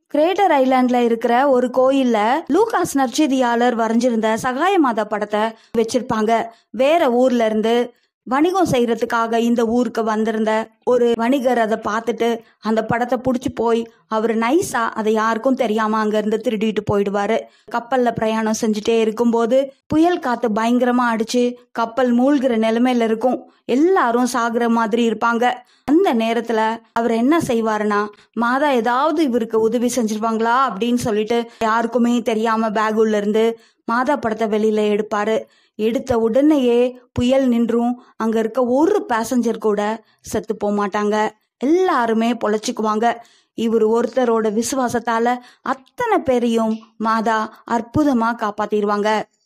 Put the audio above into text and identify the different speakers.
Speaker 1: greater ஐலாண்ட்ல இருக்கிற ஒரு கோயில்ல லூகாஸ் நற்செய்தியாளர் வரைஞ்சிருந்த சகாய மாதா படத்தை வச்சிருப்பாங்க வேற ஊர்ல இருந்து வணிகம் செய்யறதுக்காக இந்த ஊருக்கு வந்திருந்த ஒரு வணிகர் அதை பார்த்துட்டு அந்த படத்தை பிடிச்சி போய் அவர் நைஸா அதை யாருக்கும் தெரியாம அங்க இருந்து திருடிட்டு போயிடுவாரு கப்பல்ல பிரயாணம் செஞ்சுட்டே இருக்கும்போது புயல் காத்து பயங்கரமா அடிச்சு கப்பல் மூழ்கிற நிலைமையில இருக்கும் எல்லாரும் சாகுற மாதிரி இருப்பாங்க அந்த நேரத்துல அவர் என்ன செய்வாருன்னா மாதா ஏதாவது இவருக்கு உதவி செஞ்சிருவாங்களா அப்படின்னு சொல்லிட்டு யாருக்குமே தெரியாம பேகுள்ள இருந்து மாதா படத்தை வெளியில எடுப்பாரு எடுத்த உடனேயே புயல் நின்றும் அங்க இருக்க ஒரு பேசஞ்சர் கூட செத்து போக மாட்டாங்க எல்லாருமே பொழைச்சிக்குவாங்க இவர் ஒருத்தரோட விசுவாசத்தால அத்தனை பேரையும் மாதா அற்புதமா காப்பாத்திடுவாங்க